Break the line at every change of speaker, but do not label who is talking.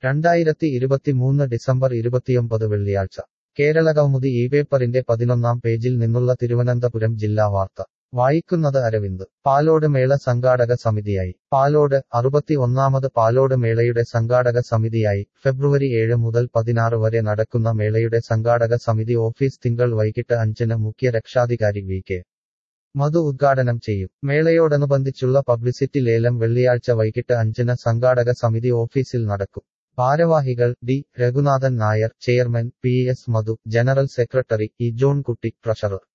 രണ്ടായിരത്തി ഇരുപത്തിമൂന്ന് ഡിസംബർ ഇരുപത്തിയൊമ്പത് വെള്ളിയാഴ്ച കേരള കൗമുദി ഈ പേപ്പറിന്റെ പതിനൊന്നാം പേജിൽ നിന്നുള്ള തിരുവനന്തപുരം ജില്ലാ വാർത്ത വായിക്കുന്നത് അരവിന്ദ് പാലോട് മേള സംഘാടക സമിതിയായി പാലോട് അറുപത്തി ഒന്നാമത് പാലോട് മേളയുടെ സംഘാടക സമിതിയായി ഫെബ്രുവരി ഏഴ് മുതൽ പതിനാറ് വരെ നടക്കുന്ന മേളയുടെ സംഘാടക സമിതി ഓഫീസ് തിങ്കൾ വൈകിട്ട് അഞ്ചിന് മുഖ്യ രക്ഷാധികാരി വി കെ മധു ഉദ്ഘാടനം ചെയ്യും മേളയോടനുബന്ധിച്ചുള്ള പബ്ലിസിറ്റി ലേലം വെള്ളിയാഴ്ച വൈകിട്ട് അഞ്ചിന് സംഘാടക സമിതി ഓഫീസിൽ നടക്കും ഭാരവാഹികൾ D Raghunathan Nair chairman P S Madhu general secretary E Johnkutty treasurer